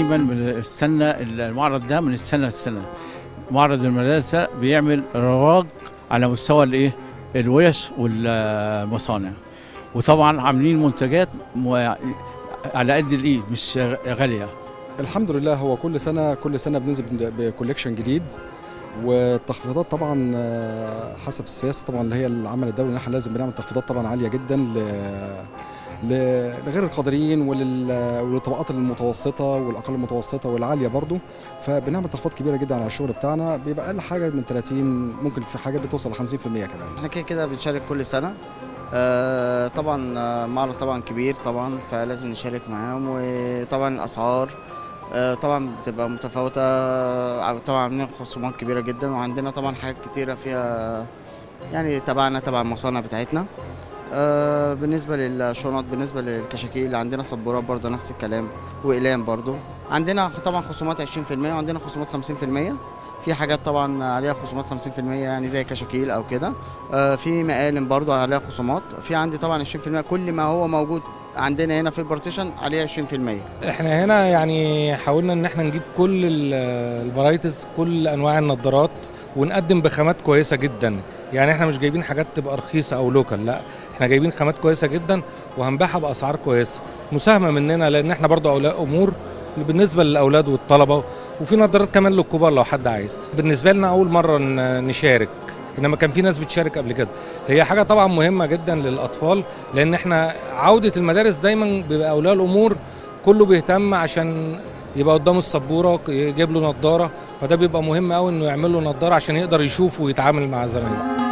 دايما بنستنى المعرض ده من السنه للسنه معرض المدارس بيعمل رواج على مستوى الايه الورش والمصانع وطبعا عاملين منتجات على قد الايد مش غاليه الحمد لله هو كل سنه كل سنه بننزل بكوليكشن جديد والتخفيضات طبعا حسب السياسه طبعا اللي هي العمل الدولي ان احنا لازم بنعمل تخفيضات طبعا عاليه جدا لغير القادرين وللطبقات المتوسطه والاقل المتوسطه والعاليه برضو فبنعمل تخفيضات كبيره جدا على الشغل بتاعنا بيبقى اقل حاجه من 30 ممكن في حاجات بتوصل ل 50% كمان احنا كده كده بنشارك كل سنه آه طبعا آه معرض طبعا كبير طبعا فلازم نشارك معاهم وطبعا الاسعار آه طبعا بتبقى متفاوته طبعا عاملين خصومات كبيره جدا وعندنا طبعا حاجات كتيره فيها يعني تبعنا تبع المصانع بتاعتنا آه بالنسبة للشنط بالنسبة للكشاكيل عندنا سبورات برضه نفس الكلام وإقلام برضه عندنا طبعا خصومات 20% وعندنا خصومات 50% في حاجات طبعا عليها خصومات 50% يعني زي كشاكيل او كده آه في مقالم برضو عليها خصومات في عندي طبعا 20% كل ما هو موجود عندنا هنا في البارتيشن عليه 20% احنا هنا يعني حاولنا ان احنا نجيب كل الفرايتيز كل انواع النظارات ونقدم بخامات كويسه جدا يعني احنا مش جايبين حاجات تبقى رخيصه او لوكال لا احنا جايبين خامات كويسه جدا وهنبيعها باسعار كويسه مساهمه مننا لان احنا برضو اولياء امور بالنسبه للاولاد والطلبه وفي نظارات كمان للكبار لو حد عايز بالنسبه لنا اول مره نشارك انما كان في ناس بتشارك قبل كده هي حاجه طبعا مهمه جدا للاطفال لان احنا عوده المدارس دايما بيبقى اولياء الامور كله بيهتم عشان يبقى قدامه السبوره يجيب له نظاره فده بيبقى مهم قوي انه يعمل له نظاره عشان يقدر يشوف ويتعامل مع زمايله